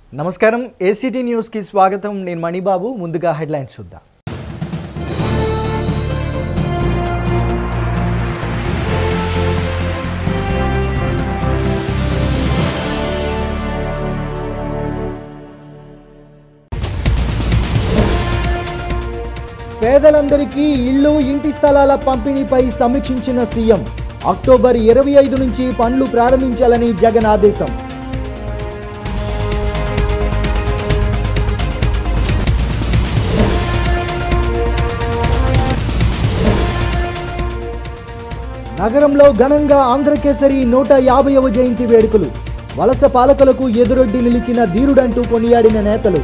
నమస్కారం ఏసీటీ న్యూస్కి స్వాగతం నేను మణిబాబు ముందుగా హెడ్లైన్స్ చూద్దాం పేదలందరికీ ఇళ్ళు ఇంటి స్థలాల పంపిణీపై సమీక్షించిన సీఎం అక్టోబర్ ఇరవై ఐదు నుంచి పనులు ప్రారంభించాలని జగన్ ఆదేశం నగరంలో ఘనంగా ఆంధ్రకేసరి నూట యాభైవ జయంతి వేడుకలు వలస పాలకులకు ఎదురొడ్డి నిలిచిన ధీరుడంటూ కొనియాడిన నేతలు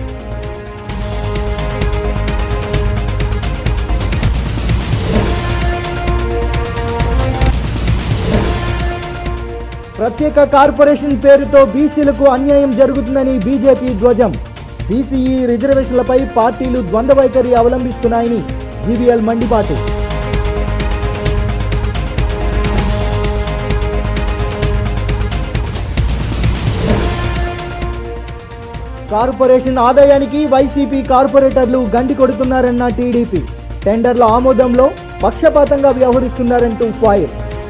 ప్రత్యేక కార్పొరేషన్ పేరుతో బీసీలకు అన్యాయం జరుగుతుందని బీజేపీ ధ్వజం బీసీఈ రిజర్వేషన్లపై పార్టీలు ద్వంద్వ వైఖరి అవలంబిస్తున్నాయని జీవీఎల్ మండిపాటు కార్పొరేషన్ ఆదాయానికి వైసీపీ కార్పొరేటర్లు గండి కొడుతున్నారన్న టీడీపీ టెండర్ల ఆమోదంలో పక్షపాతంగా వ్యవహరిస్తున్నారంటూ ఫైర్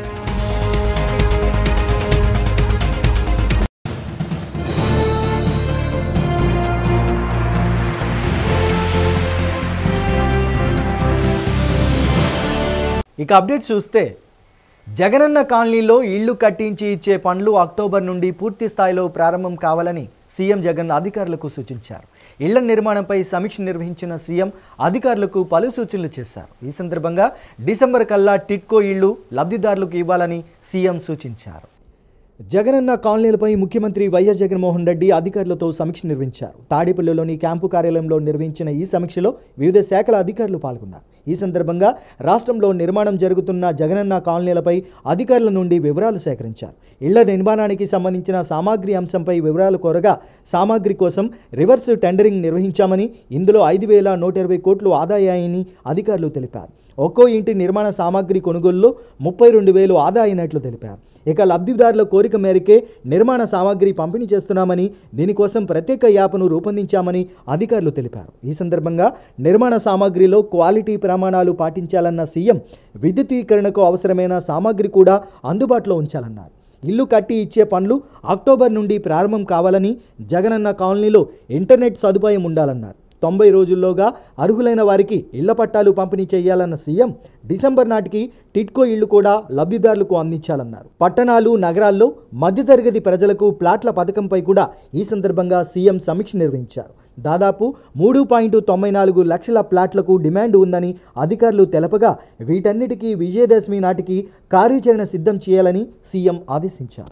ఇక అప్డేట్ చూస్తే జగనన్న కాలనీలో ఇళ్లు కట్టించి ఇచ్చే పనులు అక్టోబర్ నుండి పూర్తి స్థాయిలో ప్రారంభం కావాలని సీఎం జగన్ అధికారులకు సూచించారు ఇళ్ల నిర్మాణంపై సమీక్ష నిర్వహించిన సీఎం అధికారులకు పలు సూచనలు చేశారు ఈ సందర్భంగా డిసెంబర్ కల్లా టిట్కో ఇళ్లు లబ్ధిదారులకు ఇవ్వాలని సీఎం సూచించారు జగనన్న కాలనీలపై ముఖ్యమంత్రి వైఎస్ జగన్మోహన్ రెడ్డి అధికారులతో సమీక్ష నిర్వహించారు తాడేపల్లిలోని క్యాంపు కార్యాలయంలో నిర్వహించిన ఈ సమీక్షలో వివిధ శాఖల అధికారులు పాల్గొన్నారు ఈ సందర్భంగా రాష్ట్రంలో నిర్మాణం జరుగుతున్న జగనన్న కాలనీలపై అధికారుల నుండి వివరాలు సేకరించారు ఇళ్ల నిర్మాణానికి సంబంధించిన సామాగ్రి అంశంపై వివరాలు కోరగా సామాగ్రి కోసం రివర్స్ టెండరింగ్ నిర్వహించామని ఇందులో ఐదు వేల నూట ఇరవై కోట్లు ఆదాయాయని అధికారులు తెలిపారు ఒక్కో ఇంటి నిర్మాణ సామాగ్రి కొనుగోలులో ముప్పై రెండు వేలు ఆదా అయినట్లు తెలిపారు ఇక లబ్ధిదారుల కోరిక మేరకే నిర్మాణ సామాగ్రి పంపిణీ చేస్తున్నామని దీనికోసం ప్రత్యేక యాప్ను రూపొందించామని అధికారులు తెలిపారు ఈ సందర్భంగా నిర్మాణ సామాగ్రిలో క్వాలిటీ ప్రమాణాలు పాటించాలన్న సీఎం విద్యుతీకరణకు అవసరమైన సామాగ్రి కూడా అందుబాటులో ఉంచాలన్నారు ఇల్లు కట్టి ఇచ్చే పనులు అక్టోబర్ నుండి ప్రారంభం కావాలని జగనన్న కాలనీలో ఇంటర్నెట్ సదుపాయం ఉండాలన్నారు తొంభై రోజుల్లోగా అర్హులైన వారికి ఇళ్ల పట్టాలు పంపిణీ చేయాలన్న సీఎం డిసెంబర్ నాటికి టిట్కో ఇళ్లు కూడా లబ్ధిదారులకు అందించాలన్నారు పట్టణాలు నగరాల్లో మధ్యతరగతి ప్రజలకు ప్లాట్ల పథకంపై కూడా ఈ సందర్భంగా సీఎం సమీక్ష నిర్వహించారు దాదాపు మూడు పాయింట్ తొంభై నాలుగు లక్షల ప్లాట్లకు డిమాండ్ ఉందని అధికారులు తెలపగా వీటన్నిటికీ విజయదశమి నాటికి కార్యాచరణ సిద్ధం చేయాలని సీఎం ఆదేశించారు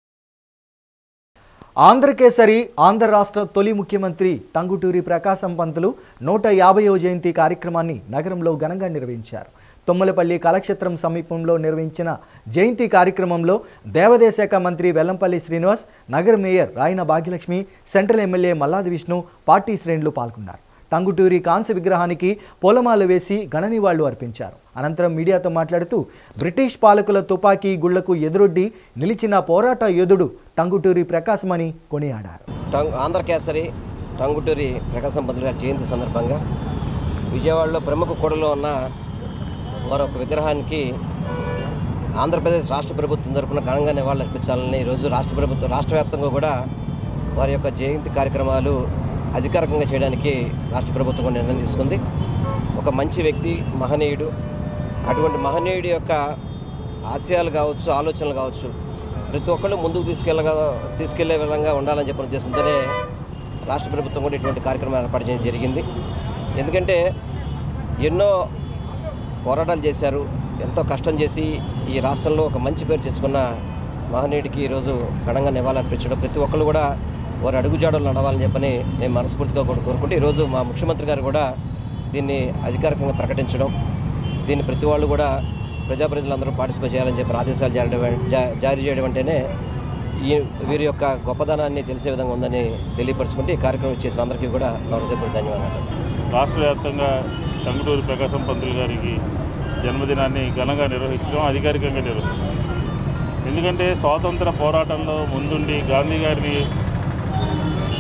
ఆంధ్రకేసరి ఆంధ్ర రాష్ట్ర తొలి ముఖ్యమంత్రి టంగుటూరి ప్రకాశం పంతులు నూట యాభైవ జయంతి కార్యక్రమాన్ని నగరంలో ఘనంగా నిర్వహించారు తొమ్మలపల్లి కళాక్షేత్రం సమీపంలో నిర్వహించిన జయంతి కార్యక్రమంలో దేవాదాయ శాఖ మంత్రి వెల్లంపల్లి శ్రీనివాస్ నగర mayor Rayana Bhagyalakshmi central MLA Malladi Vishnu party శ్రేణులు పాల్గొన్నారు టంగుటూరి కాంస్య విగ్రహానికి పూలమాల వేసి ఘననివాళులు అర్పించారు అనంతరం మీడియాతో మాట్లాడుతూ బ్రిటిష్ పాలకుల తుపాకీ గుళ్లకు ఎదురొడ్డి నిలిచిన పోరాట యోధుడు టంగుటూరి ప్రకాశమని కొనియాడారు టంగ్ ఆంధ్రకేసరి టంగుటూరి ప్రకాశం పంతులు గారి జయంతి సందర్భంగా విజయవాడలో ప్రముఖ కూడలో ఉన్న వారి ఒక విగ్రహానికి ఆంధ్రప్రదేశ్ రాష్ట్ర ప్రభుత్వం తరపున ఘనంగా నివాళులు అర్పించాలని ఈరోజు రాష్ట్ర ప్రభుత్వం రాష్ట్ర వ్యాప్తంగా కూడా వారి యొక్క జయంతి కార్యక్రమాలు అధికారికంగా చేయడానికి రాష్ట్ర ప్రభుత్వం కూడా నిర్ణయం తీసుకుంది ఒక మంచి వ్యక్తి మహనీయుడు అటువంటి మహనీయుడి యొక్క ఆశయాలు కావచ్చు ఆలోచనలు కావచ్చు ప్రతి ఒక్కళ్ళు ముందుకు తీసుకెళ్ళగా తీసుకెళ్లే విధంగా ఉండాలని చెప్పిన ఉద్దేశంతోనే రాష్ట్ర ప్రభుత్వం కూడా ఇటువంటి కార్యక్రమం ఏర్పాటు చేయడం జరిగింది ఎందుకంటే ఎన్నో పోరాటాలు చేశారు ఎంతో కష్టం చేసి ఈ రాష్ట్రంలో ఒక మంచి పేరు తెచ్చుకున్న మహనీయుడికి ఈరోజు ఘనంగా నివాళులర్పించడం ప్రతి ఒక్కళ్ళు కూడా వారి అడుగుజాడలు నడవాలని చెప్పని నేను మనస్ఫూర్తిగా కూడా కోరుకుంటూ ఈరోజు మా ముఖ్యమంత్రి గారు కూడా దీన్ని అధికారికంగా ప్రకటించడం దీన్ని ప్రతి వాళ్ళు కూడా ప్రజాప్రతినిధులందరూ పార్టిసిపేట్ చేయాలని చెప్పి ఆదేశాలు జారీ జా- జారీ చేయడం అంటేనే ఈ వీరి యొక్క గొప్పదనాన్ని తెలిసే విధంగా ఉందని తెలియపరచుకుంటే ఈ కార్యక్రమం చేసిన అందరికీ కూడా నా హృదయపూర్వక ధన్యవాదాలు రాష్ట్ర వ్యాప్తంగా టంగుటూరి ప్రకాశం పంతులు గారికి జన్మదినాన్ని ఘనంగా నిర్వహించడం అధికారికంగా నిర్వహించడం ఎందుకంటే స్వాతంత్ర పోరాటంలో ముందుండి గాంధీ గారిని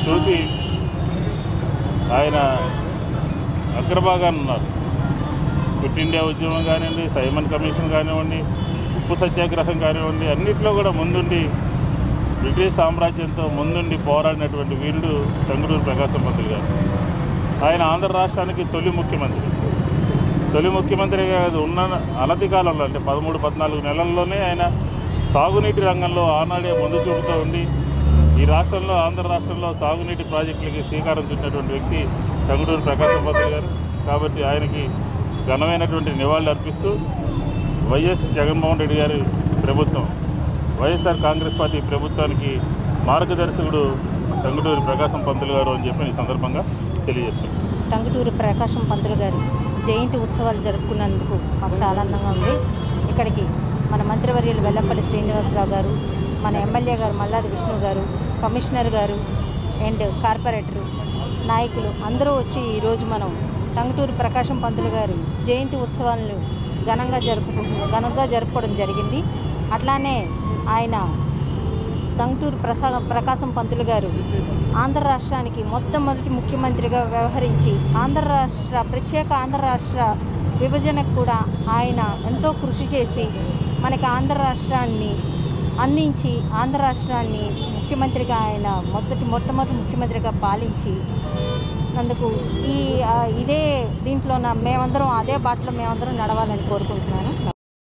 చూసి ఆయన అగ్రభాగాన్ని ఉన్నారు క్విట్ ఇండియా ఉద్యమం కానివ్వండి సైమన్ కమిషన్ కానివ్వండి ఉప్పు సత్యాగ్రహం కానివ్వండి అన్నిట్లో కూడా ముందుండి బ్రిటిష్ సామ్రాజ్యంతో ముందుండి పోరాడినటువంటి వీరుడు చంద్రూరు ప్రకాశం పంతులు గారు ఆయన ఆంధ్ర రాష్ట్రానికి తొలి ముఖ్యమంత్రి తొలి ముఖ్యమంత్రిగా ఉన్న అనతి కాలంలో అంటే పదమూడు పద్నాలుగు నెలల్లోనే ఆయన సాగునీటి రంగంలో ఆనాడే ముందు చూపుతూ ఉండి ఈ రాష్ట్రంలో ఆంధ్ర రాష్ట్రంలో సాగునీటి ప్రాజెక్టులకి శ్రీకారం చుట్టినటువంటి వ్యక్తి టంగుటూరు ప్రకాశం పంతులు గారు కాబట్టి ఆయనకి ఘనమైనటువంటి నివాళులు అర్పిస్తూ వైఎస్ జగన్మోహన్ రెడ్డి గారి ప్రభుత్వం వైఎస్ఆర్ కాంగ్రెస్ పార్టీ ప్రభుత్వానికి మార్గదర్శకుడు టంగుటూరి ప్రకాశం పంతులు గారు అని చెప్పి ఈ సందర్భంగా తెలియజేస్తున్నాను టంగుటూరి ప్రకాశం పంతులు గారి జయంతి ఉత్సవాలు జరుపుకున్నందుకు మాకు చాలా ఆనందంగా ఉంది ఇక్కడికి మన మంత్రివర్యులు వెల్లంపల్లి శ్రీనివాసరావు గారు మన ఎమ్మెల్యే గారు మల్లాది విష్ణు గారు కమిషనర్ గారు అండ్ కార్పొరేటర్ నాయకులు అందరూ వచ్చి ఈరోజు మనం టంగుటూరి ప్రకాశం పంతులు గారి జయంతి ఉత్సవాలను ఘనంగా జరుపు ఘనంగా జరుపుకోవడం జరిగింది అట్లానే ఆయన తంగుటూరు ప్రసా ప్రకాశం పంతులు గారు ఆంధ్ర రాష్ట్రానికి మొట్టమొదటి ముఖ్యమంత్రిగా వ్యవహరించి ఆంధ్ర రాష్ట్ర ప్రత్యేక ఆంధ్ర రాష్ట్ర విభజనకు కూడా ఆయన ఎంతో కృషి చేసి మనకి ఆంధ్ర రాష్ట్రాన్ని అందించి ఆంధ్ర రాష్ట్రాన్ని ముఖ్యమంత్రిగా ఆయన మొదటి మొట్టమొదటి ముఖ్యమంత్రిగా పాలించి అందుకు ఈ ఆ, ఇదే దీంట్లో నా మేమందరం అదే బాటలో మేమందరం నడవాలని కోరుకుంటున్నాను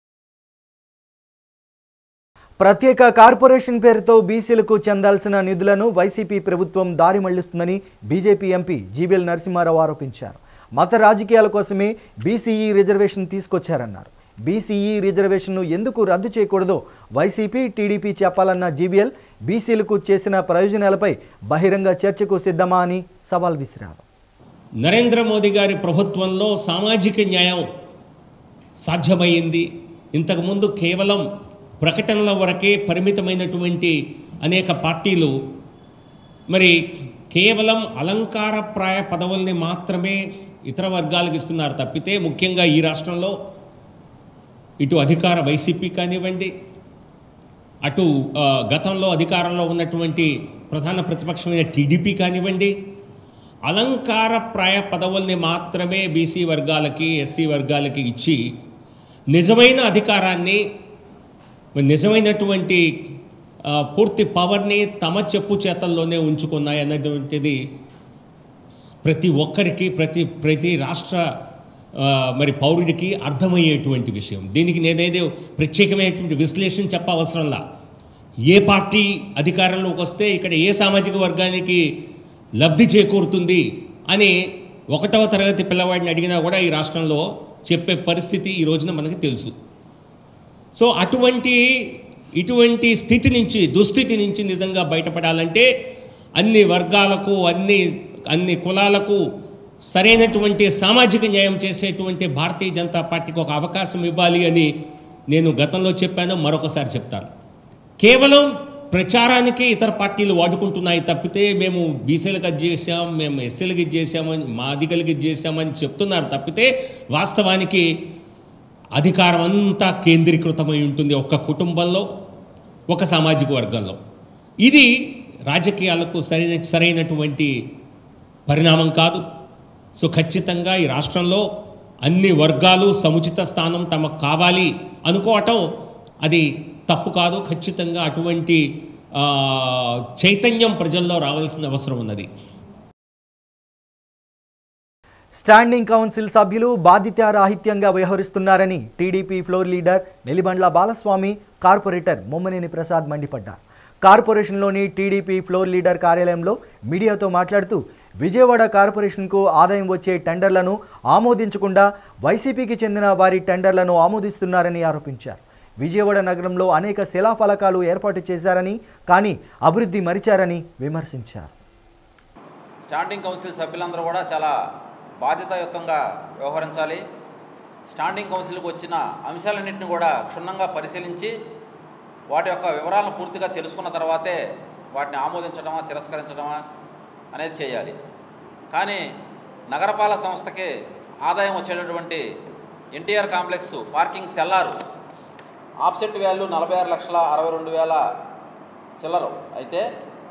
ప్రత్యేక కార్పొరేషన్ పేరుతో బీసీలకు చెందాల్సిన నిధులను వైసీపీ ప్రభుత్వం దారి మళ్లిస్తుందని బీజేపీ ఎంపీ జీవీఎల్ నరసింహారావు ఆరోపించారు మత రాజకీయాల కోసమే బీసీఈ రిజర్వేషన్ తీసుకొచ్చారన్నారు బీసీఈ రిజర్వేషన్ను ఎందుకు రద్దు చేయకూడదో వైసీపీ టీడీపీ చెప్పాలన్న జీవీఎల్ బీసీలకు చేసిన ప్రయోజనాలపై బహిరంగ చర్చకు సిద్ధమా అని సవాల్ విసిరారు నరేంద్ర మోదీ గారి ప్రభుత్వంలో సామాజిక న్యాయం సాధ్యమైంది ఇంతకుముందు కేవలం ప్రకటనల వరకే పరిమితమైనటువంటి అనేక పార్టీలు మరి కేవలం అలంకారప్రాయ పదవుల్ని మాత్రమే ఇతర వర్గాలకు ఇస్తున్నారు తప్పితే ముఖ్యంగా ఈ రాష్ట్రంలో ఇటు అధికార వైసీపీ కానివ్వండి అటు ఆ, గతంలో అధికారంలో ఉన్నటువంటి ప్రధాన ప్రతిపక్షమైన టీడీపీ కానివ్వండి అలంకారప్రాయ పదవుల్ని మాత్రమే బీసీ వర్గాలకి ఎస్సీ వర్గాలకి ఇచ్చి నిజమైన అధికారాన్ని నిజమైనటువంటి ఆ, పూర్తి పవర్ని తమ చెప్పు చేతల్లోనే ఉంచుకున్నాయి అన్నటువంటిది ప్రతి ఒక్కరికి ప్రతి ప్రతి రాష్ట్ర ఆ, మరి పౌరుడికి అర్థమయ్యేటువంటి విషయం దీనికి నేనేదో ప్రత్యేకమైనటువంటి విశ్లేషణ చెప్పవసరంలా ఏ పార్టీ అధికారంలోకి వస్తే ఇక్కడ ఏ సామాజిక వర్గానికి లబ్ధి చేకూరుతుంది అని ఒకటవ తరగతి పిల్లవాడిని అడిగినా కూడా ఈ రాష్ట్రంలో చెప్పే పరిస్థితి ఈ రోజున మనకి తెలుసు సో అటువంటి ఇటువంటి స్థితి నుంచి దుస్థితి నుంచి నిజంగా బయటపడాలంటే అన్ని వర్గాలకు అన్ని అన్ని కులాలకు సరైనటువంటి సామాజిక న్యాయం చేసేటువంటి భారతీయ జనతా పార్టీకి ఒక అవకాశం ఇవ్వాలి అని నేను గతంలో చెప్పాను మరొకసారి చెప్తాను కేవలం ప్రచారానికి ఇతర పార్టీలు వాడుకుంటున్నాయి తప్పితే మేము బీసీలకు అది చేసాం మేము ఎస్సీలకు ఇది చేసామని మా అధికారులకు ఇది చేసామని చెప్తున్నారు తప్పితే వాస్తవానికి అధికారం అంతా కేంద్రీకృతమై ఉంటుంది ఒక్క కుటుంబంలో ఒక సామాజిక వర్గంలో ఇది రాజకీయాలకు సరైన సరైనటువంటి పరిణామం కాదు సో ఖచ్చితంగా ఈ రాష్ట్రంలో అన్ని వర్గాలు సముచిత స్థానం తమకు కావాలి అనుకోవటం అది తప్పు కాదు ఖచ్చితంగా అటువంటి ఆ, చైతన్యం ప్రజల్లో రావాల్సిన అవసరం ఉన్నది స్టాండింగ్ కౌన్సిల్ సభ్యులు బాధిత్యారాహిత్యంగా వ్యవహరిస్తున్నారని TDP floor leader Nelibandla Balaswamy corporator Mommaneni Prasad మండిపడ్డారు కార్పొరేషన్లోని టీడీపీ ఫ్లోర్ లీడర్ కార్యాలయంలో మీడియాతో మాట్లాడుతూ విజయవాడ కార్పొరేషన్కు ఆదాయం వచ్చే టెండర్లను ఆమోదించకుండా వైసీపీకి చెందిన వారి టెండర్లను ఆమోదిస్తున్నారని ఆరోపించారు విజయవాడ నగరంలో అనేక శిలాఫలకాలు ఏర్పాటు చేశారని కానీ అభివృద్ధి మరిచారని విమర్శించారు స్టాండింగ్ కౌన్సిల్ సభ్యులందరూ కూడా చాలా బాధ్యతాయుతంగా వ్యవహరించాలి స్టాండింగ్ కౌన్సిల్కి వచ్చిన అంశాలన్నింటినీ కూడా క్షుణ్ణంగా పరిశీలించి వాటి యొక్క వివరాలను పూర్తిగా తెలుసుకున్న తర్వాతే వాటిని ఆమోదించడమా తిరస్కరించడమా అనేది చేయాలి కానీ నగరపాలక సంస్థకి ఆదాయం వచ్చేటటువంటి NTR complex parking cellar upset value నలభై ఆరు లక్షల అరవై రెండు వేల చిల్లరు అయితే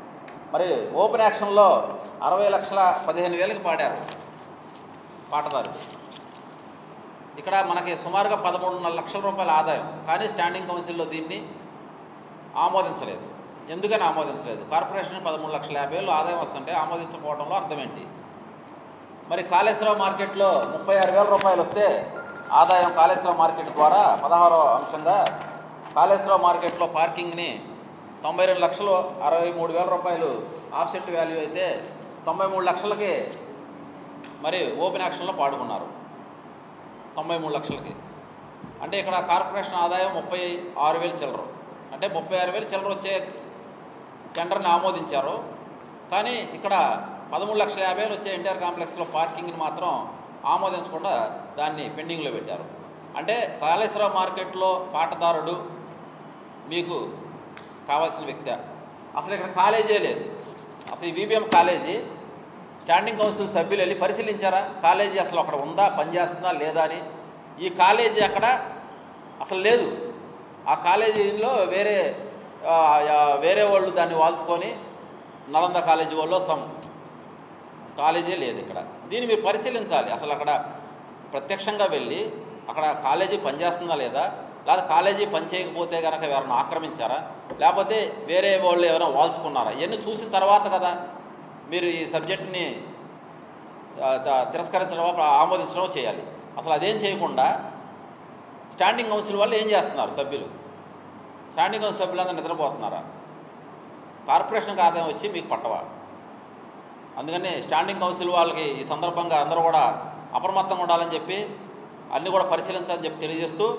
మరి ఓపెన్ యాక్షన్లో అరవై లక్షల పదిహేను వేలకు పాడారు పాటదారు ఇక్కడ మనకి సుమారుగా పదమూడున్నర లక్షల రూపాయల ఆదాయం కానీ స్టాండింగ్ కౌన్సిల్లో దీన్ని ఆమోదించలేదు ఎందుకని ఆమోదించలేదు కార్పొరేషన్ పదమూడు లక్షల యాభై వేలు ఆదాయం వస్తుంటే ఆమోదించకపోవడంలో అర్థం ఏంటి మరి కాళేశ్వరం మార్కెట్లో ముప్పై ఆరు వేల రూపాయలు వస్తే ఆదాయం కాళేశ్వరం మార్కెట్ ద్వారా పదహారవ అంశంగా కాళేశ్వరం మార్కెట్లో పార్కింగ్ని తొంభై రెండు లక్షలు అరవై మూడు వేల రూపాయలు ఆఫ్సెట్ వాల్యూ అయితే తొంభై మూడు లక్షలకి మరి ఓపెన్ యాక్షన్లో పాడుకున్నారు తొంభై మూడు లక్షలకి అంటే ఇక్కడ కార్పొరేషన్ ఆదాయం ముప్పై ఆరు వేలు చిల్లర అంటే ముప్పై ఆరు వేలు చిల్లర వచ్చే టెండర్ని ఆమోదించారు కానీ ఇక్కడ పదమూడు లక్షల యాభై వేలు వచ్చే ఎన్టీఆర్ కాంప్లెక్స్లో పార్కింగ్ని మాత్రం ఆమోదించకుండా దాన్ని పెండింగ్లో పెట్టారు అంటే కాళేశ్వరం మార్కెట్లో పాటదారుడు మీకు కావాల్సిన వ్యక్తి అసలు ఇక్కడ కాలేజే లేదు అసలు ఈ విబిఎం కాలేజీ స్టాండింగ్ కౌన్సిల్ సభ్యులు వెళ్ళి పరిశీలించారా కాలేజీ అసలు అక్కడ ఉందా పనిచేస్తుందా లేదా అని ఈ కాలేజీ అక్కడ అసలు లేదు ఆ కాలేజీలో వేరే ఆ, ఆ, వేరే వాళ్ళు దాన్ని వాల్చుకొని నలంద కాలేజీ వాళ్ళు సమ్ కాలేజీ లేదు ఇక్కడ దీన్ని మీరు పరిశీలించాలి అసలు అక్కడ ప్రత్యక్షంగా వెళ్ళి అక్కడ కాలేజీ పనిచేస్తుందా లేదా లేదా కాలేజీ పని చేయకపోతే కనుక ఎవరైనా ఆక్రమించారా లేకపోతే వేరే వాళ్ళు ఎవరైనా వాల్చుకున్నారా ఇవన్నీ చూసిన తర్వాత కదా మీరు ఈ సబ్జెక్ట్ని ఆ, త- తిరస్కరించడమో ఆమోదించడమో చేయాలి అసలు అదేం చేయకుండా స్టాండింగ్ కౌన్సిల్ వాళ్ళు ఏం చేస్తున్నారు సభ్యులు స్టాండింగ్ కౌన్సిల్ సభ్యులందరూ నిద్రపోతున్నారా కార్పొరేషన్కి ఆదాయం వచ్చి మీకు పట్టవా అందుకని స్టాండింగ్ కౌన్సిల్ వాళ్ళకి ఈ సందర్భంగా అందరూ కూడా అప్రమత్తంగా ఉండాలని చెప్పి అన్నీ కూడా పరిశీలించాలని చెప్పి తెలియజేస్తూ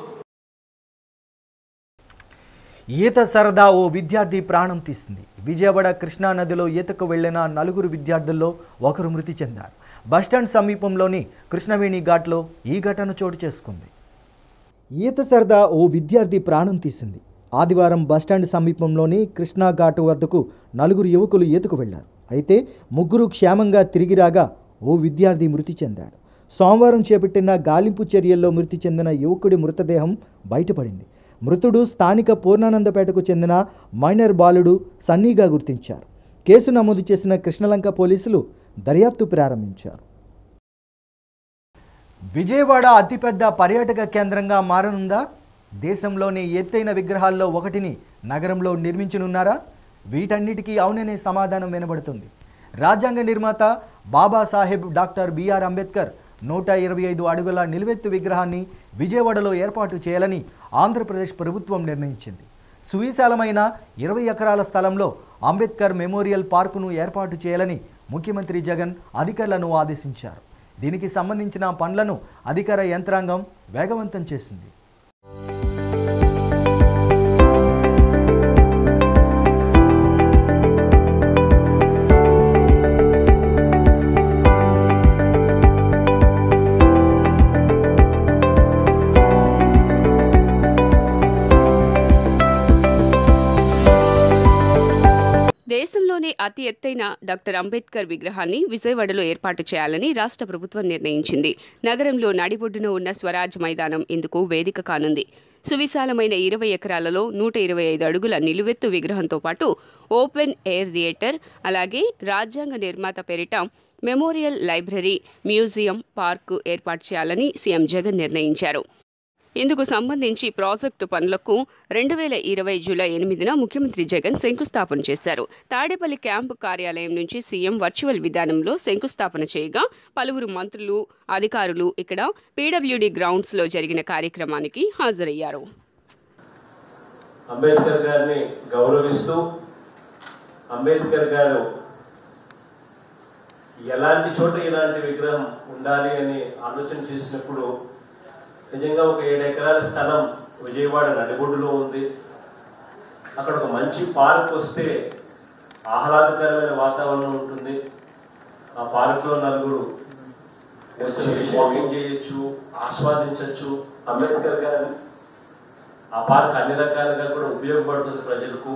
ఈత సరదా ఓ విద్యార్థి ప్రాణం తీసింది విజయవాడ కృష్ణా నదిలో ఈతకు వెళ్లిన నలుగురు విద్యార్థుల్లో ఒకరు మృతి చెందారు బస్టాండ్ సమీపంలోని కృష్ణవేణి ఘాట్లో ఈ ఘటన చోటు చేసుకుంది ఈత సరదా ఓ విద్యార్థి ప్రాణం తీసింది ఆదివారం బస్టాండ్ సమీపంలోని కృష్ణా ఘాటు వద్దకు నలుగురు యువకులు ఈతకు వెళ్లారు అయితే ముగ్గురు క్షేమంగా తిరిగి రాగా ఓ విద్యార్థి మృతి చెందాడు సోమవారం చేపట్టిన గాలింపు చర్యల్లో మృతి చెందిన యువకుడి మృతదేహం బయటపడింది మృతుడు స్థానిక పూర్ణానందపేటకు చెందిన మైనర్ బాలుడు సన్నీగా గుర్తించారు కేసు నమోదు చేసిన కృష్ణలంక పోలీసులు దర్యాప్తు ప్రారంభించారు విజయవాడ అతిపెద్ద పర్యాటక కేంద్రంగా మారనుందా దేశంలోని ఎత్తైన విగ్రహాల్లో ఒకటిని నగరంలో నిర్మించనున్నారా వీటన్నిటికీ అవుననే సమాధానం వినబడుతుంది రాజ్యాంగ నిర్మాత బాబాసాహెబ్ డాక్టర్ బిఆర్ అంబేద్కర్ నూట ఇరవై ఐదు అడుగుల నిలువెత్తు విగ్రహాన్ని విజయవాడలో ఏర్పాటు చేయాలని ఆంధ్రప్రదేశ్ ప్రభుత్వం నిర్ణయించింది సువిశాలమైన ఇరవై ఎకరాల స్థలంలో అంబేద్కర్ మెమోరియల్ పార్కును ఏర్పాటు చేయాలని ముఖ్యమంత్రి జగన్ అధికారులను ఆదేశించారు దీనికి సంబంధించిన పనులను అధికార యంత్రాంగం వేగవంతం చేసింది దేశంలోనే అతి ఎత్తైన డాక్టర్ అంబేద్కర్ విగ్రహాన్ని విజయవాడలో ఏర్పాటు చేయాలని రాష్ట్ర ప్రభుత్వం నిర్ణయించింది నగరంలో నడిబొడ్డున ఉన్న స్వరాజ్ మైదానం ఇందుకు వేదిక కానుంది సువిశాలమైన ఇరవై ఎకరాలలో నూట ఇరవై ఐదు అడుగుల నిలువెత్తు విగ్రహంతో పాటు ఓపెన్ ఎయిర్ థియేటర్ అలాగే రాజ్యాంగ నిర్మాత పేరిట మెమోరియల్ లైబ్రరీ మ్యూజియం పార్కు ఏర్పాటు చేయాలని సీఎం జగన్ నిర్ణయించారు ఇందుకు సంబంధించి ప్రాజెక్టు పనులకు రెండు వేల ఇరవై జూలై ఎనిమిదిన ముఖ్యమంత్రి జగన్ శంకుస్థాపన చేశారు తాడేపల్లి క్యాంపు కార్యాలయం నుంచి సీఎం వర్చువల్ విధానంలో శంకుస్థాపన చేయగా పలువురు మంత్రులు అధికారులు ఇక్కడ పీడబ్ల్యూడీ గ్రౌండ్స్లో జరిగిన కార్యక్రమానికి హాజరయ్యారు అంబేద్కర్ గారిని గౌరవిస్తూ అంబేద్కర్ గారు ఎలాంటి చోట ఇలాంటి విగ్రహం ఉండాలి అని ఆలోచన చేసినప్పుడు నిజంగా ఒక ఏడు ఎకరాల స్థలం విజయవాడ నడిబొడ్డులో ఉంది అక్కడ ఒక మంచి పార్క్ వస్తే ఆహ్లాదకరమైన వాతావరణం ఉంటుంది ఆ పార్క్లో నలుగురు వచ్చి వాకింగ్ చేయొచ్చు ఆస్వాదించవచ్చు అంబేద్కర్ గారు ఆ పార్క్ అన్ని రకాలుగా కూడా ఉపయోగపడుతుంది ప్రజలకు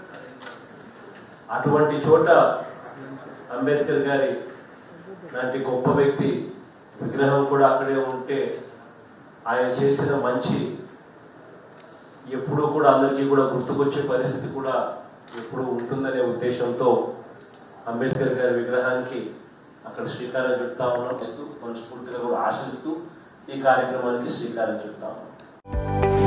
అటువంటి చోట అంబేద్కర్ గారి లాంటి గొప్ప వ్యక్తి విగ్రహం కూడా అక్కడే ఉంటే ఆయన చేసిన మంచి ఎప్పుడూ కూడా అందరికీ కూడా గుర్తుకొచ్చే పరిస్థితి కూడా ఎప్పుడు ఉంటుందనే ఉద్దేశంతో అంబేద్కర్ గారి విగ్రహానికి అక్కడ శ్రీకారం చుడతా ఉన్నాం ఇస్తూ మనస్ఫూర్తిగా కూడా ఆశిస్తూ ఈ కార్యక్రమానికి శ్రీకారం చుడతా ఉన్నాం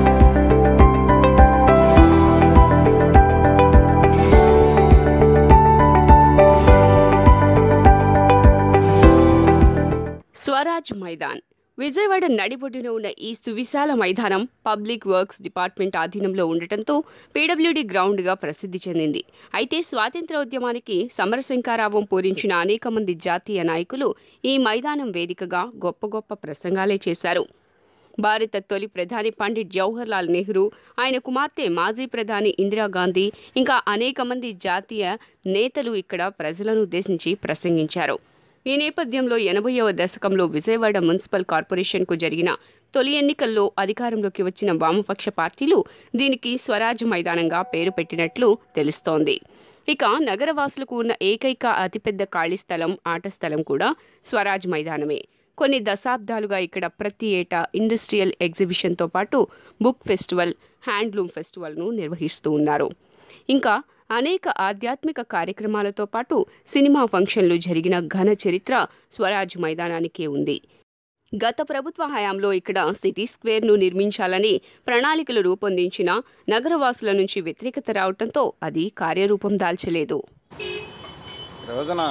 స్వరాజ్ మైదాన్ విజయవాడ నడిబొడ్డున ఉన్న ఈ సువిశాల మైదానం పబ్లిక్ వర్క్స్ డిపార్ట్మెంట్ ఆధీనంలో ఉండటంతో పీడబ్ల్యూడీ గ్రౌండ్గా ప్రసిద్ధి చెందింది అయితే స్వాతంత్ర్యోద్యమానికి సమరశంకారావం పూరించిన అనేక మంది జాతీయ నాయకులు ఈ మైదానం వేదికగా గొప్ప గొప్ప ప్రసంగాలే చేశారు భారత తొలి ప్రధాని పండిట్ జవహర్ లాల్ నెహ్రూ ఆయన కుమార్తె మాజీ ప్రధాని ఇందిరాగాంధీ ఇంకా అనేక మంది జాతీయ నేతలు ఇక్కడ ప్రజలను ఉద్దేశించి ప్రసంగించారు ఈ నేపథ్యంలో ఎనభైవ దశకంలో విజయవాడ మున్సిపల్ కార్పొరేషన్కు జరిగిన తొలి ఎన్నికల్లో అధికారంలోకి వచ్చిన వామపక్ష పార్టీలు దీనికి స్వరాజ్ మైదానంగా పేరు పెట్టినట్లు తెలుస్తోంది ఇక నగరవాసులకు ఉన్న ఏకైక అతిపెద్ద ఖాళీ స్థలం ఆట స్థలం కూడా స్వరాజ్ మైదానమే కొన్ని దశాబ్దాలుగా ఇక్కడ ప్రతి ఏటా ఇండస్ట్రియల్ ఎగ్జిబిషన్తో పాటు బుక్ ఫెస్టివల్ హ్యాండ్లూమ్ ఫెస్టివల్ను నిర్వహిస్తూ ఉన్నారు ఇంకా అనేక ఆధ్యాత్మిక కార్యక్రమాలతో పాటు సినిమా ఫంక్షన్లు జరిగిన ఘన చరిత్ర స్వరాజ్ మైదానానికే ఉంది గత ప్రభుత్వ హయాంలో ఇక్కడ సిటీ స్క్వేర్ను నిర్మించాలని ప్రణాళికలు రూపొందించిన నగరవాసుల నుంచి వ్యతిరేకత రావడంతో అది కార్యరూపం దాల్చలేదు రోజున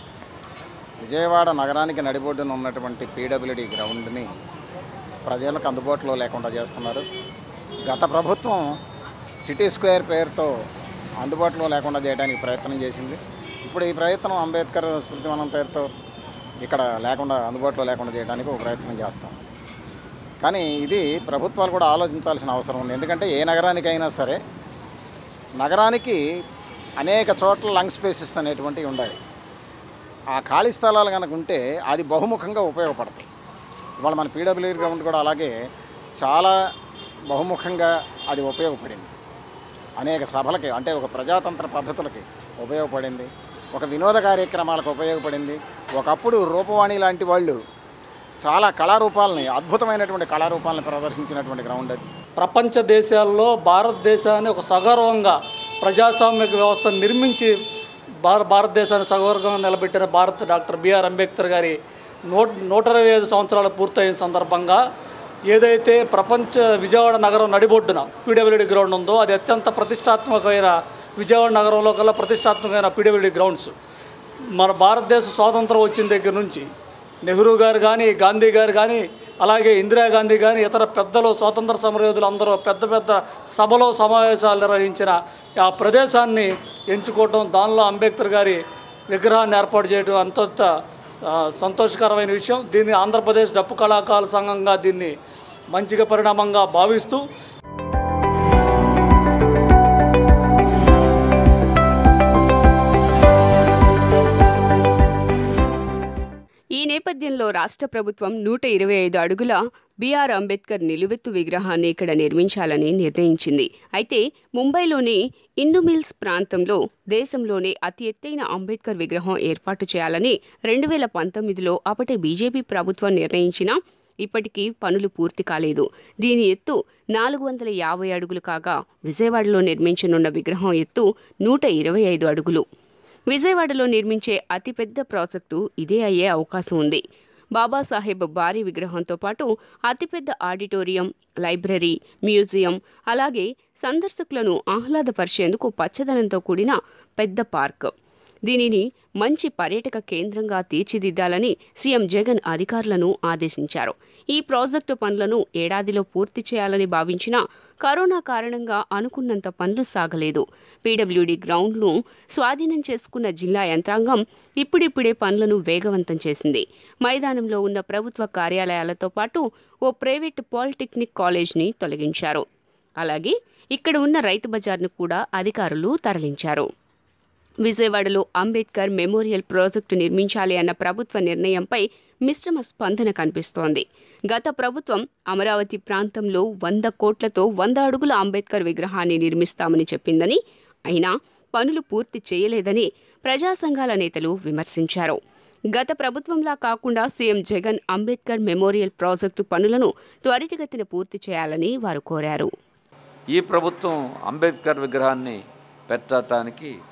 విజయవాడ నగరానికి నడిబొడ్డున ఉన్నటువంటి పీడబ్ల్యూడి గ్రౌండ్ని ప్రజలకు అందుబాటులో లేకుండా చేస్తున్నారు గత ప్రభుత్వం సిటీ స్క్వేర్ పేరుతో అందుబాటులో లేకుండా చేయడానికి ప్రయత్నం చేసింది ఇప్పుడు ఈ ప్రయత్నం అంబేద్కర్ స్మృతివనం పేరుతో ఇక్కడ లేకుండా అందుబాటులో లేకుండా చేయడానికి ఒక ప్రయత్నం చేస్తాం కానీ ఇది ప్రభుత్వాలు కూడా ఆలోచించాల్సిన అవసరం ఉంది ఎందుకంటే ఏ నగరానికైనా సరే నగరానికి అనేక చోట్ల లంగ్ స్పేసెస్ అనేటువంటివి ఉండాలి ఆ ఖాళీ స్థలాలు కనుక ఉంటే అది బహుముఖంగా ఉపయోగపడతాయి ఇవాళ మన పీడబ్ల్యూ గ్రౌండ్ కూడా అలాగే చాలా బహుముఖంగా అది ఉపయోగపడింది అనేక సభలకి అంటే ఒక ప్రజాతంత్ర పద్ధతులకి ఉపయోగపడింది ఒక వినోద కార్యక్రమాలకు ఉపయోగపడింది ఒకప్పుడు రూపవాణి లాంటి వాళ్ళు చాలా కళారూపాలని అద్భుతమైనటువంటి కళారూపాలను ప్రదర్శించినటువంటి గ్రౌండ్ అది ప్రపంచ దేశాల్లో భారతదేశాన్ని ఒక సగర్వంగా ప్రజాస్వామిక వ్యవస్థను నిర్మించి భార భారతదేశాన్ని సగర్వంగా నిలబెట్టిన భారత డాక్టర్ బిఆర్ అంబేద్కర్ గారి నూట నూట ఇరవై ఐదు సంవత్సరాలు పూర్తయిన సందర్భంగా ఏదైతే ప్రపంచ విజయవాడ నగరం నడిబొడ్డున పీడబ్ల్యూడి గ్రౌండ్ ఉందో అది అత్యంత ప్రతిష్టాత్మకమైన విజయవాడ నగరంలో కల్లా ప్రతిష్టాత్మకమైన పీడబ్ల్యూడి గ్రౌండ్స్ మన భారతదేశ స్వాతంత్రం వచ్చిన దగ్గర నుంచి నెహ్రూ గారు కానీ గాంధీ గారు కానీ అలాగే ఇందిరాగాంధీ కానీ ఇతర పెద్దలు స్వాతంత్ర సమరయోధులు అందరూ పెద్ద పెద్ద సభలో సమావేశాలు నిర్వహించిన ఆ ప్రదేశాన్ని ఎంచుకోవటం దానిలో అంబేద్కర్ గారి విగ్రహాన్ని ఏర్పాటు చేయడం అంతంత ఆ, సంతోషకరమైన విషయం దీన్ని ఆంధ్రప్రదేశ్ డప్పు కళాకారుల సంఘంగా దీన్ని మంచిగా పరిణామంగా భావిస్తూ ఈ నేపథ్యంలో రాష్ట్ర ప్రభుత్వం నూట ఇరవై ఐదు అడుగుల బీఆర్ అంబేద్కర్ నిలువెత్తు విగ్రహాన్ని ఇక్కడ నిర్మించాలని నిర్ణయించింది అయితే ముంబైలోని ఇండు మిల్స్ ప్రాంతంలో దేశంలోనే అతి ఎత్తైన అంబేద్కర్ విగ్రహం ఏర్పాటు చేయాలని రెండు వేల పంతొమ్మిదిలో అప్పటి బీజేపీ ప్రభుత్వం నిర్ణయించినా ఇప్పటికీ పనులు పూర్తి కాలేదు దీని ఎత్తు నాలుగు వందల యాభై అడుగులు కాగా విజయవాడలో నిర్మించనున్న విగ్రహం ఎత్తు నూట ఇరవై ఐదు అడుగులు విజయవాడలో నిర్మించే అతిపెద్ద ప్రాజెక్టు ఇదే అయ్యే అవకాశం ఉంది బాబాసాహెబ్ భారీ విగ్రహంతో పాటు అతిపెద్ద ఆడిటోరియం లైబ్రరీ మ్యూజియం అలాగే సందర్శకులను ఆహ్లాదపరిచేందుకు పచ్చదనంతో కూడిన పెద్ద పార్క్ దీనిని మంచి పర్యాటక కేంద్రంగా తీర్చిదిద్దాలని సీఎం జగన్ అధికారులను ఆదేశించారు ఈ ప్రాజెక్టు పనులను ఏడాదిలో పూర్తి చేయాలని భావించినా కరోనా కారణంగా అనుకున్నంత పనులు సాగలేదు పీడబ్ల్యూడీ గ్రౌండ్ను స్వాధీనం చేసుకున్న జిల్లా యంత్రాంగం ఇప్పుడిప్పుడే పనులను వేగవంతం చేసింది మైదానంలో ఉన్న ప్రభుత్వ కార్యాలయాలతో పాటు ఓ ప్రైవేటు పాలిటెక్నిక్ కాలేజ్ని తొలగించారు అలాగే ఇక్కడ ఉన్న రైతు బజార్ను కూడా అధికారులు తరలించారు విజయవాడలో అంబేద్కర్ మెమోరియల్ ప్రాజెక్టు నిర్మించాలి అన్న ప్రభుత్వ నిర్ణయంపై మిశ్రమ స్పందన కనిపిస్తోంది గత ప్రభుత్వం అమరావతి ప్రాంతంలో వంద కోట్లతో వంద అడుగుల అంబేద్కర్ విగ్రహాన్ని నిర్మిస్తామని చెప్పిందని అయినా పనులు పూర్తి చేయలేదని ప్రజా సంఘాల నేతలు విమర్శించారు గత ప్రభుత్వంలా కాకుండా CM Jagan Ambedkar memorial project పనులను త్వరితగతిన పూర్తి చేయాలని వారు కోరారు ఈ ప్రభుత్వం అంబేద్కర్ విగ్రహాన్ని పెట్టడానికి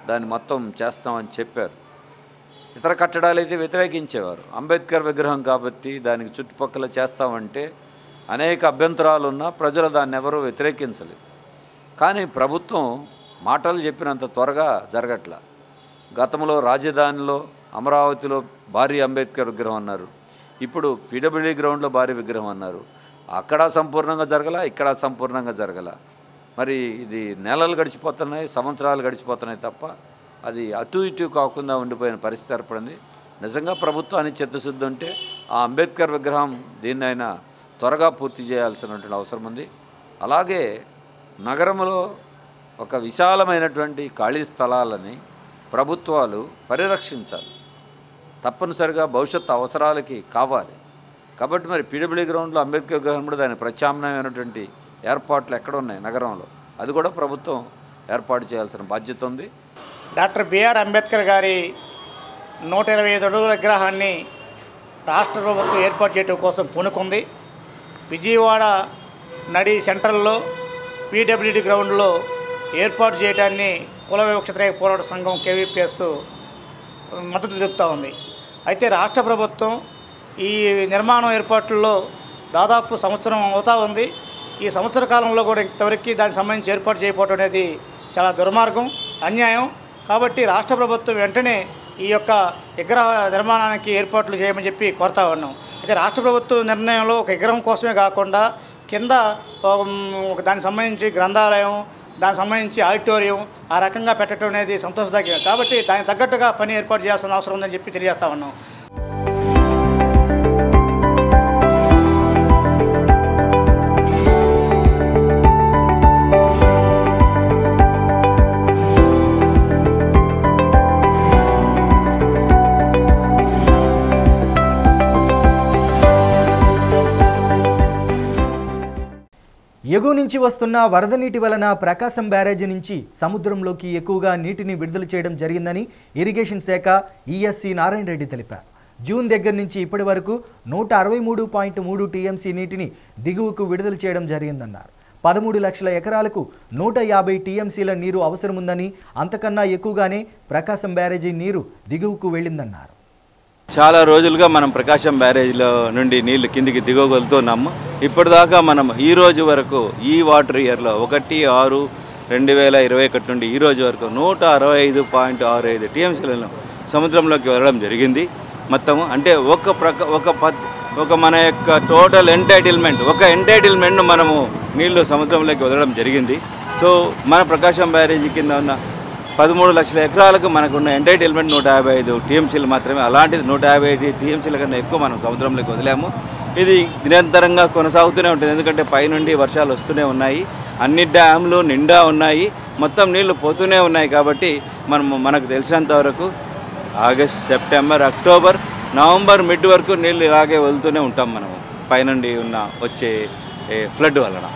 దాన్ని మొత్తం చేస్తామని చెప్పారు ఇతర కట్టడాలు అయితే వ్యతిరేకించేవారు అంబేద్కర్ విగ్రహం కాబట్టి దానికి చుట్టుపక్కల చేస్తామంటే అనేక అభ్యంతరాలు ఉన్నా ప్రజలు దాన్ని ఎవరూ వ్యతిరేకించలేదు కానీ ప్రభుత్వం మాటలు చెప్పినంత త్వరగా జరగట్ల గతంలో రాజధానిలో అమరావతిలో భారీ అంబేద్కర్ విగ్రహం అన్నారు ఇప్పుడు పీడబ్ల్యూడీ గ్రౌండ్లో భారీ విగ్రహం అన్నారు అక్కడ సంపూర్ణంగా జరగల ఇక్కడ సంపూర్ణంగా జరగల మరి ఇది నెలలు గడిచిపోతున్నాయి సంవత్సరాలు గడిచిపోతున్నాయి తప్ప అది అటు ఇటు కాకుండా ఉండిపోయిన పరిస్థితి ఏర్పడింది నిజంగా ప్రభుత్వానికి చిత్తశుద్ధి ఉంటే ఆ అంబేద్కర్ విగ్రహం దీన్నైనా త్వరగా పూర్తి చేయాల్సినటువంటి అవసరం ఉంది అలాగే నగరంలో ఒక విశాలమైనటువంటి ఖాళీ స్థలాలని ప్రభుత్వాలు పరిరక్షించాలి తప్పనిసరిగా భవిష్యత్తు అవసరాలకి కావాలి కాబట్టి మరి పీడబ్ల్యూ గ్రౌండ్లో అంబేద్కర్ విగ్రహం కూడా దాని ప్రత్యామ్నాయమైనటువంటి ఏర్పాట్లు ఎక్కడ ఉన్నాయి నగరంలో అది కూడా ప్రభుత్వం ఏర్పాటు చేయాల్సిన బాధ్యత ఉంది డాక్టర్ బిఆర్ అంబేద్కర్ గారి నూట ఇరవై ఐదు అడుగుల విగ్రహాన్ని రాష్ట్ర ప్రభుత్వం ఏర్పాటు చేయడం కోసం పూనుకుంది విజయవాడ నడి సెంట్రల్లో పీడబ్ల్యూడి గ్రౌండ్లో ఏర్పాటు చేయడాన్ని కుల వివక్షత పోరాట సంఘం కేవీపీఎస్ మద్దతు తెలుపుతూ ఉంది అయితే రాష్ట్ర ప్రభుత్వం ఈ నిర్మాణం ఏర్పాట్లలో దాదాపు సంవత్సరం అవుతా ఉంది ఈ సంవత్సర కాలంలో కూడా ఇంతవరకు దానికి సంబంధించి ఏర్పాటు చేయకపోవడం అనేది చాలా దుర్మార్గం అన్యాయం కాబట్టి రాష్ట్ర ప్రభుత్వం వెంటనే ఈ యొక్క విగ్రహ నిర్మాణానికి ఏర్పాట్లు చేయమని చెప్పి కోరుతా ఉన్నాం అయితే రాష్ట్ర ప్రభుత్వ నిర్ణయంలో ఒక విగ్రహం కోసమే కాకుండా కింద ఒక- ఒక దానికి సంబంధించి గ్రంథాలయం దానికి సంబంధించి ఆడిటోరియం ఆ రకంగా పెట్టడం అనేది సంతోషదగ్గ కాబట్టి దానికి తగ్గట్టుగా పని ఏర్పాటు చేయాల్సిన అవసరం ఉందని చెప్పి తెలియజేస్తా ఉన్నాం ఎగువ నుంచి వస్తున్న వరద నీటి వలన ప్రకాశం బ్యారేజీ నుంచి సముద్రంలోకి ఎక్కువగా నీటిని విడుదల చేయడం జరిగిందని ఇరిగేషన్ శాఖ ఈఎస్సి నారాయణ రెడ్డి తెలిపారు జూన్ దగ్గర నుంచి ఇప్పటి వరకు నూట అరవై మూడు పాయింట్ మూడు టీఎంసీ నీటిని దిగువకు విడుదల చేయడం జరిగిందన్నారు పదమూడు లక్షల ఎకరాలకు నూట యాభై టీఎంసీల నీరు అవసరముందని అంతకన్నా ఎక్కువగానే ప్రకాశం బ్యారేజీ నీరు దిగువకు వెళ్ళిందన్నారు చాలా రోజులుగా మనం ప్రకాశం బ్యారేజ్లో నుండి నీళ్లు కిందికి దిగగలుగుతున్నాము ఇప్పటిదాకా మనం ఈ రోజు వరకు ఈ వాటర్ ఇయర్లో ఒకటి ఆరు రెండు వేల ఇరవై ఒకటి నుండి ఈ రోజు వరకు నూట అరవై ఐదు పాయింట్ ఆరు ఐదు టీఎంసీలను సముద్రంలోకి వెళ్ళడం జరిగింది మొత్తము అంటే ఒక ప్రక ఒక పద్ ఒక మన యొక్క టోటల్ ఎంటైటిల్మెంట్ ఒక ఎంటైటిల్మెంట్ను మనము నీళ్లు సముద్రంలోకి వదలడం జరిగింది సో మన ప్రకాశం బ్యారేజీ కింద ఉన్న పదమూడు లక్షల ఎకరాలకు మనకున్న ఎంటైటిల్మెంట్ నూట యాభై ఐదు టీఎంసీలు మాత్రమే అలాంటిది నూట యాభై ఐదు టీఎంసీల కన్నా ఎక్కువ మనం సముద్రంలోకి వదిలాము ఇది నిరంతరంగా కొనసాగుతూనే ఉంటుంది ఎందుకంటే పైనుండి వర్షాలు వస్తూనే ఉన్నాయి అన్ని డ్యామ్లు నిండా ఉన్నాయి మొత్తం నీళ్లు పోతూనే ఉన్నాయి కాబట్టి మనం మనకు తెలిసినంత వరకు August September October November mid వరకు నీళ్ళు ఇలాగే వెళ్తూనే ఉంటాం మనము పైనుండి ఉన్న వచ్చే ఫ్లడ్ వలన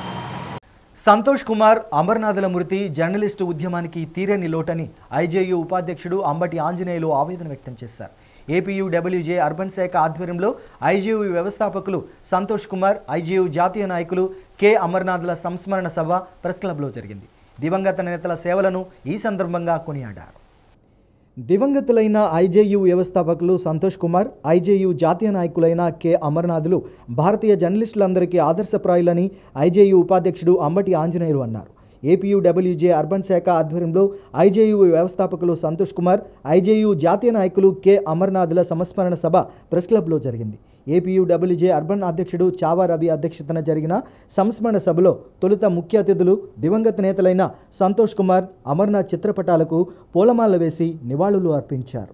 సంతోష్ కుమార్ అమర్నాథుల మృతి జర్నలిస్టు ఉద్యమానికి తీరని లోటని ఐజేయు ఉపాధ్యక్షుడు అంబటి ఆంజనేయులు ఆవేదన వ్యక్తం చేశారు ఏపీయు డబ్ల్యూజే అర్బన్ శాఖ ఆధ్వర్యంలో ఐజేయు వ్యవస్థాపకులు సంతోష్ కుమార్ ఐజేయు జాతీయ నాయకులు కె అమర్నాథుల సంస్మరణ సభ ప్రెస్ క్లబ్లో జరిగింది దివంగత నేతల సేవలను ఈ సందర్భంగా కొనియాడారు దివంగతులైన ఐజేయు వ్యవస్థాపకులు సంతోష్ కుమార్ ఐజేయు జాతీయ నాయకులైన కె అమర్నాథులు భారతీయ జర్నలిస్టులందరికీ ఆదర్శప్రాయులని ఐజేయు ఉపాధ్యక్షుడు అంబటి ఆంజనేయులు అన్నారు ఏపీయు డబ్ల్యూజే అర్బన్ శాఖ ఆధ్వర్యంలో ఐజేయు వ్యవస్థాపకులు సంతోష్ కుమార్ ఐజేయు జాతీయ నాయకులు కె అమర్నాథుల సంస్మరణ సభ ప్రెస్ క్లబ్లో జరిగింది ఏపీయు డబ్ల్యూజే అర్బన్ అధ్యక్షుడు చావా రవి అధ్యక్షతన జరిగిన సంస్మరణ సభలో తొలుత ముఖ్య అతిథులు దివంగత నేతలైన సంతోష్ కుమార్ అమర్నాథ్ చిత్రపటాలకు పూలమాల వేసి నివాళులు అర్పించారు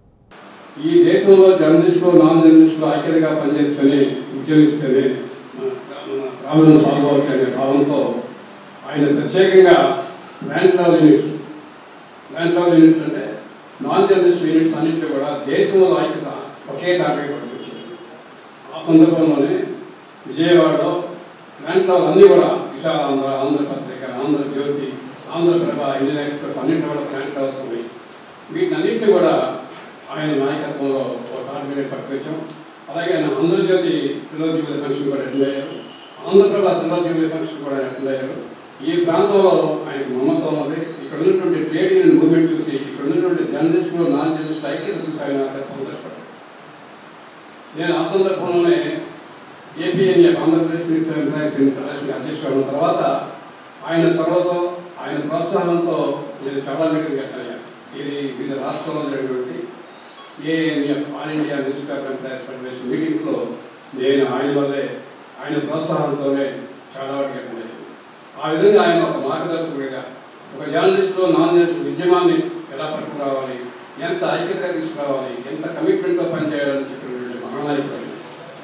ఈ దేశంలో జర్నలిస్టులు నాన్ జర్నలిస్టులు ఐక్యతగా పనిచేస్తేనే ఉద్యోగిస్తేనే మన మన రామను సాగువచ్చు అనే భావంతో ఆయన ప్రత్యేకంగా ల్యాండ్ లాల్ యూనిట్స్ ల్యాండ్ లాల్ యూనిట్స్ అంటే నాన్ జర్నలిస్ట్ యూనిట్స్ అన్నింటిలో కూడా దేశంలో ఐక్యత ఒకే తాటగా పట్టుకొచ్చింది ఆ సందర్భంలోనే విజయవాడలో ల్యాండ్ లాల్ అన్నీ కూడా Visalaandhra Andhra Patrika Andhra Jyothy Andhra Prabha Indian Express అన్నింటిలో కూడా ల్యాండ్ లాల్స్ ఉన్నాయి వీటినన్నింటినీ కూడా ఆయన నాయకత్వంలో ఒక తాటి పట్టుకొచ్చాం అలాగే ఆయన ఆంధ్రజ్యోతి చిరంజీవి ఫంక్షన్ కూడా అటెండ్ అయ్యారు ఆంధ్రప్రభ చిరంజీవి ఫంక్షన్ కూడా అటెండ్ అయ్యారు ఈ ప్రాంతంలో ఆయనకు మమత్వం ఉంది ఈ ఇక్కడ ఉన్నటువంటి ట్రేడ్ యూనియన్ మూవ్మెంట్ చూసి ఇక్కడ ఉన్నటువంటి జర్నలిస్టులు నాన్ జర్నలిస్ట్ ఐక్యత చూసి ఆయన అంత సంతోషపడ్డారు నేను ఆ సందర్భంలోనే APNF Andhra Pradesh military employees international అధ్యక్షుడు అయిన తర్వాత ఆయన చొరవతో ఆయన ప్రోత్సాహంతో నేను చాలా మీటింగ్ కట్టాను ఇది వివిధ రాష్ట్రాల్లో జరిగినటువంటి ANF all India newspaper employees federation మీటింగ్స్లో నేను ఆయన వల్లే ఆయన ప్రోత్సాహంతోనే చాలా వాటికి అటెండ్ అయ్యాను ఆ విధంగా ఆయన ఒక మార్గదర్శకుడిగా ఒక జర్నలిస్టులో నాన్ జర్నలిస్ట్ ఉద్యమాన్ని ఎలా పట్టుకురావాలి ఎంత ఐక్యతగా తీసుకురావాలి ఎంత కమిట్మెంట్తో పనిచేయాలని చెప్పినటువంటి మహానాయకుడు ఆయన.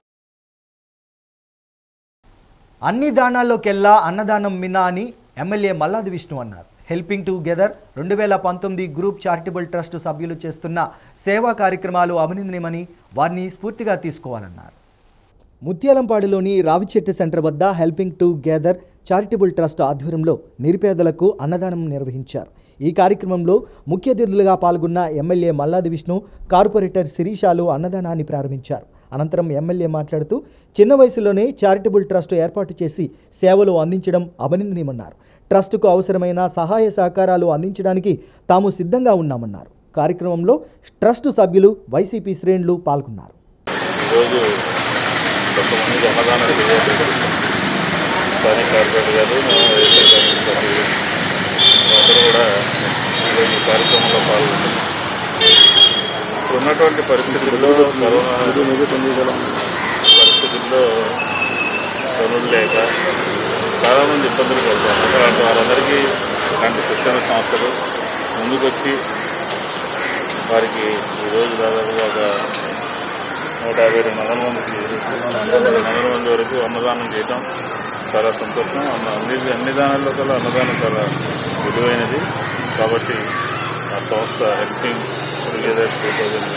అన్ని దానాల్లోకెల్లా అన్నదానం మిన్నా అని ఎమ్మెల్యే మల్లాది విష్ణు అన్నారు హెల్పింగ్ టుగెదర్ రెండు వేల పంతొమ్మిది గ్రూప్ చారిటబుల్ ట్రస్ట్ సభ్యులు చేస్తున్న సేవా కార్యక్రమాలు అభినందనీయమని వారిని స్ఫూర్తిగా తీసుకోవాలన్నారు ముత్యాలంపాడులోని రావిచెట్టు సెంటర్ వద్ద helping together charitable trust ఆధ్వర్యంలో నిరుపేదలకు అన్నదానం నిర్వహించారు ఈ కార్యక్రమంలో ముఖ్య అతిథులుగా పాల్గొన్న ఎమ్మెల్యే మల్లాది విష్ణు కార్పొరేటర్ శిరీషాలు అన్నదానాన్ని ప్రారంభించారు అనంతరం ఎమ్మెల్యే మాట్లాడుతూ చిన్న వయసులోనే చారిటబుల్ ట్రస్ట్ ఏర్పాటు చేసి సేవలు అందించడం అభినందనీయమన్నారు ట్రస్టుకు అవసరమైన సహాయ సహకారాలు అందించడానికి తాము సిద్ధంగా ఉన్నామన్నారు కార్యక్రమంలో ట్రస్టు సభ్యులు వైసీపీ శ్రేణులు పాల్గొన్నారు ఈరోజు కొంతమందికి అన్నదానం చేయబడ్డారు స్థానిక కార్పొరేటర్ గారు మేము వైఎస్ఆర్ కాంగ్రెస్ సభ్యులు అందరూ కూడా ఈరోజు ఈ కార్యక్రమంలో పాల్గొన్నారు ఇప్పుడు ఉన్నటువంటి పరిస్థితుల్లో కరోనా పరిస్థితుల్లో పనులు లేక చాలామంది ఇబ్బందులు పడుతున్నారు అలాంటి వారందరికీ ఇలాంటి శిక్షణ సంస్థలు ముందుకొచ్చి వారికి ఈరోజు దాదాపుగా ఒక నూట యాభై రెండు వందల మందికి రెండు వందల మంది వరకు అన్నదానం చేయటం చాలా సంతోషం అన్న అన్ని అన్ని దానాల్లో కల్లా అన్నదానం చాలా విలువైనది కాబట్టి ఆ సంస్థ హెల్పింగ్ టుగెదర్ టూ థౌజండ్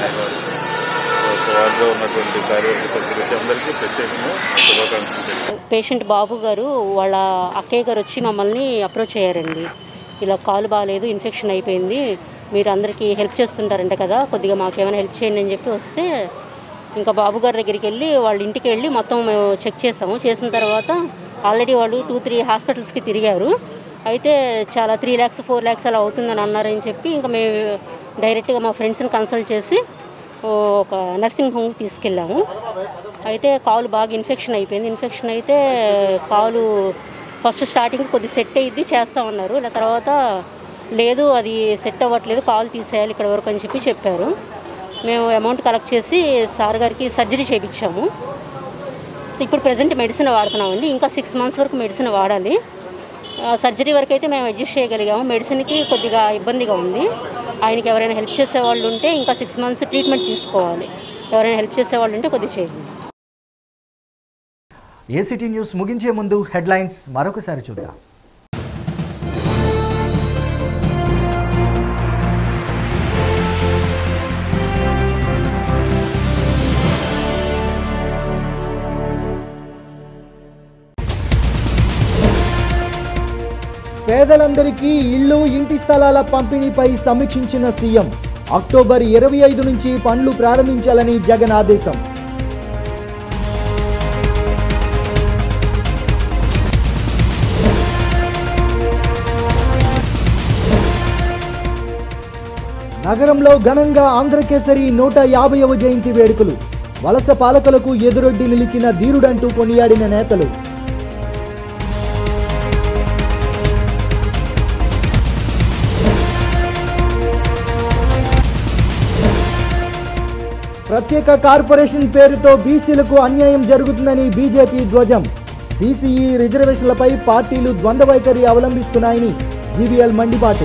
వారిలో ఉన్నటువంటి కార్యవర్గ సభ్యులకి అందరికీ ప్రత్యేకంగా శుభాకాంక్షలు తెలియజేస్తున్నాను. పేషెంట్ బాబు గారు వాళ్ళ అక్కయ్య గారు వచ్చి మమ్మల్ని అప్రోచ్ అయ్యారండి ఇలా కాలు బాగాలేదు ఇన్ఫెక్షన్ అయిపోయింది మీరు అందరికీ హెల్ప్ చేస్తుంటారంట కదా కొద్దిగా మాకేమైనా హెల్ప్ చేయండి అని చెప్పి వస్తే ఇంకా బాబు గారి దగ్గరికి వెళ్ళి వాళ్ళ ఇంటికి వెళ్ళి మొత్తం మేము చెక్ చేస్తాము చేసిన తర్వాత ఆల్రెడీ వాళ్ళు టూ త్రీ హాస్పిటల్స్కి తిరిగారు అయితే చాలా త్రీ ల్యాక్స్ ఫోర్ ల్యాక్స్ అలా అవుతుందని అన్నారని చెప్పి ఇంకా మేము డైరెక్ట్గా మా ఫ్రెండ్స్ని కన్సల్ట్ చేసి ఓ ఒక నర్సింగ్ హోమ్కి తీసుకెళ్ళాము అయితే కాలు బాగా ఇన్ఫెక్షన్ అయిపోయింది ఇన్ఫెక్షన్ అయితే కాలు ఫస్ట్ స్టార్టింగ్ కొద్ది సెట్ అయ్యిద్ది చేస్తా ఉన్నారు ఇలా తర్వాత లేదు అది సెట్ అవ్వట్లేదు కాలు తీసేయాలి ఇక్కడ వరకు అని చెప్పి చెప్పారు మేము అమౌంట్ కలెక్ట్ చేసి సార్ గారికి సర్జరీ చేయించాము ఇప్పుడు ప్రజెంట్ మెడిసిన్ వాడుతున్నామండి ఇంకా సిక్స్ మంత్స్ వరకు మెడిసిన్ వాడాలి ఆ, సర్జరీ వరకు అయితే మేము అడ్జస్ట్ చేయగలిగాము మెడిసిన్కి కొద్దిగా ఇబ్బందిగా ఉంది ఆయనకి ఎవరైనా హెల్ప్ చేసే వాళ్ళు ఉంటే ఇంకా సిక్స్ మంత్స్ ట్రీట్మెంట్ తీసుకోవాలి ఎవరైనా హెల్ప్ చేసే వాళ్ళు ఉంటే కొద్దిగా చేయండి ఏసీటీ న్యూస్ ముగించే ముందు హెడ్లైన్స్ మరొకసారి చూద్దాం పేదలందరికీ ఇళ్ళు ఇంటి స్థలాల పంపిణీపై సమీక్షించిన సీఎం అక్టోబర్ ఇరవై ఐదు నుంచి పనులు ప్రారంభించాలని జగన్ ఆదేశం నగరంలో ఘనంగా ఆంధ్రకేసరి నూట యాభైవ జయంతి వేడుకలు వలస పాలకులకు ఎదురొడ్డి నిలిచిన ధీరుడంటూ కొనియాడిన నేతలు ప్రత్యేక కార్పొరేషన్ పేరుతో బీసీలకు అన్యాయం జరుగుతుందని బీజేపీ ధ్వజం బీసీఈ రిజర్వేషన్లపై పార్టీలు ద్వంద్వ వైఖరి అవలంబిస్తున్నాయని జీవీఎల్ మండిపాటు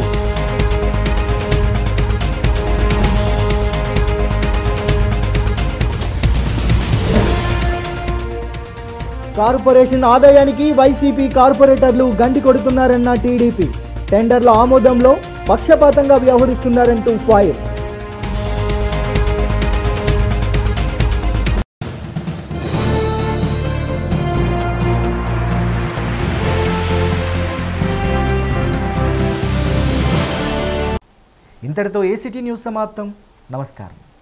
కార్పొరేషన్ ఆదాయానికి వైసీపీ కార్పొరేటర్లు గండి కొడుతున్నారన్న టీడీపీ టెండర్ల ఆమోదంలో పక్షపాతంగా వ్యవహరిస్తున్నారంటూ ఫైర్ ఇంతటితో ఏసీటీ న్యూస్ సమాప్తం నమస్కారం